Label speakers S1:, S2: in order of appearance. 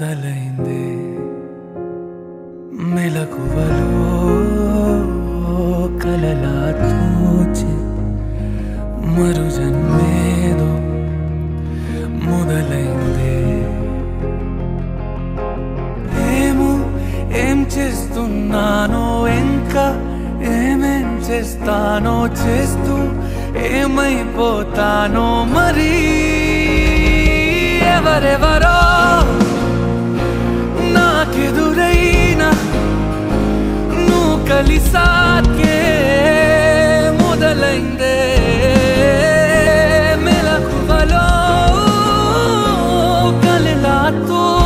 S1: మొదలైంది మెలకువలో కలలా తోచి మరు జన్మేదో మొదలైంది ఏమో ఏం చేస్తున్నానో ఇంకా ఏమేం చేస్తానో చేస్తూ ఏమైపోతానో మరి ఎవరెవరో నాకెదురైనా నువ్వు కలిసాకే మొదలైందే మెలకువలో కలలా తోచి